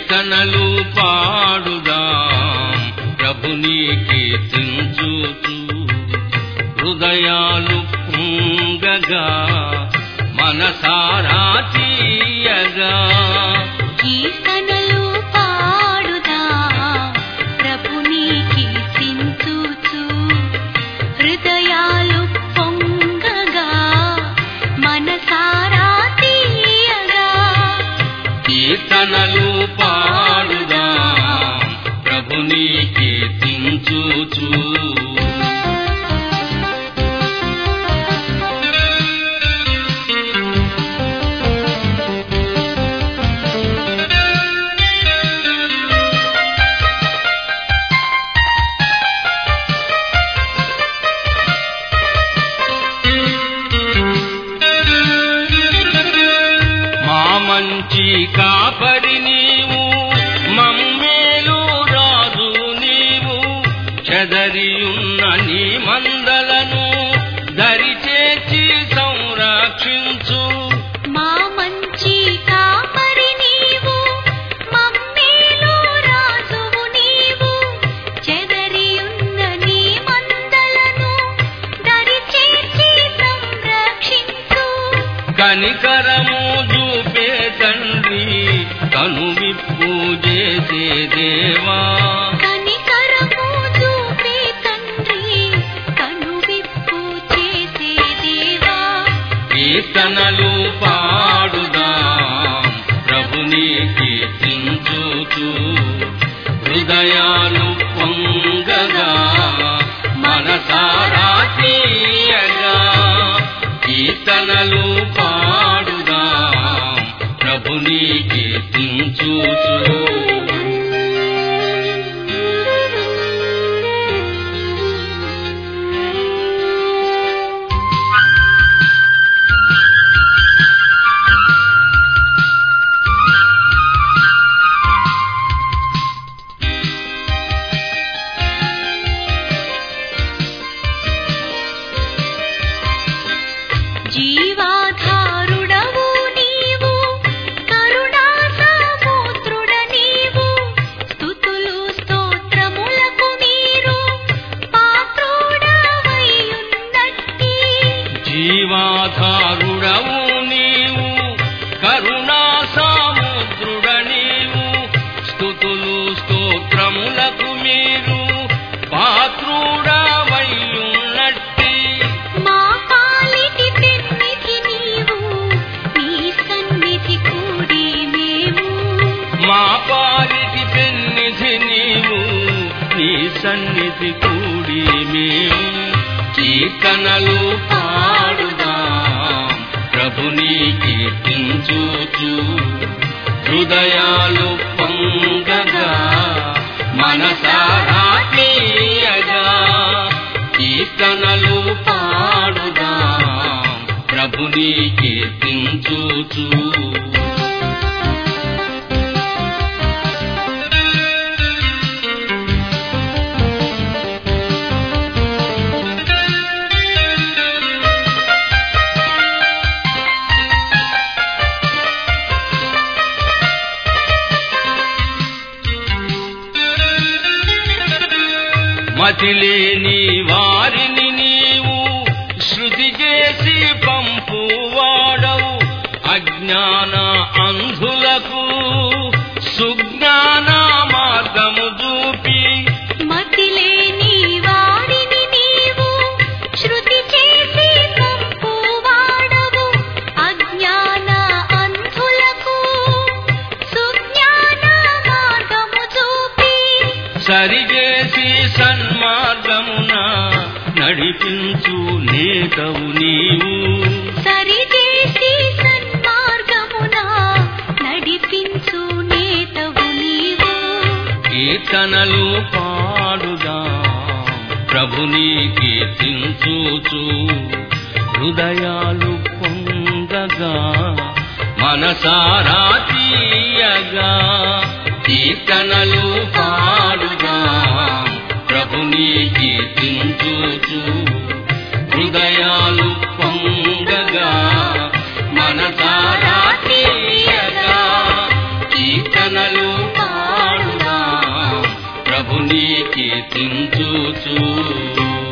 కీర్తనలు పాడుదాం ప్రభుని కీర్తించుచు హృదయాలు పొంగగా మనసారా తీయగా కీర్తనలు పాడుదా ప్రభుని కీర్తించుచు హృదయాలు పొంగగా మనసారా తీయగా కీర్తనలు పాడుదాం ప్రభుని కీర్తించుచు మా మంచి కాపరి నీవు మమ్మేలు రాజు నీవు చెదరియున్న నీ మందలను దరిచేర్చి సంరక్షించు మా మంచి కాపరి నీవు మమ్మేలు రాజువు నీవు చెదరియున్న నీ మందలను దరిచేర్చి సంరక్షించు కనికరము చూపే తండ్రి కనువిప్పు చేసే దేవా కనికరము చూపే తండ్రి కనువిప్పు చేసే దేవా కీర్తనలు పాడుదాం ప్రభుని కీర్తించుచు హృదయాలు పొంగగా మనసారా తీయగా కీర్తనలు పాడుదాం ప్రభుని కీర్తించుచు జీవాధారుడవు నీవు కరుణా సముద్రుడ నీవు స్తుతులు స్తోత్రములకు మీరు పాత్రుడవైయున్నట్టి జీవాధారుడవు నీవు కరుణా సాముద్రుడ నీవు స్థుతులు స్తోత్రములకు మీరు పాత్రుడవయ్యున్నట్టి మా పాలిటి పెన్నిధి నీవు నీ సన్నిధి కూడి మేము మా పాలిటి పెన్నిధి నీవు నీ సన్నిధి కూడి మేము కీర్తనలు పాడుదాం ప్రభుని కీర్తించుచు హృదయాలు పొంగగా మనసారా తీయగా కీర్తనలు పాడుదాం ప్రభుని కీర్తించుచు మతిలేని వారిని నీవు శృతి చేసి పంపువాడవు అజ్ఞాన అంధులకు సుజ్ఞాన మార్గము చూపి మతిలేని వారిని నీవు శృతి చేసి పంపువాడవు అజ్ఞాన అంధులకు సుజ్ఞాన మార్గము చూపి సరిచేసి సన్మార్గమున నడిపించు నేతవు నీవు సరిచేసి సన్మార్గమున నడిపించు నేతవు నీవు కీర్తనలు పాడుదాం ప్రభుని కీర్తించుచు హృదయాలు పొందగా మనసారా తీయగా కీర్తనలు పాడుదాం ప్రభుని కీర్తించుచు హృదయాలు పొంగగా మనసారా తీయగా కీర్తనలు ప్రభుని కీర్తించుచు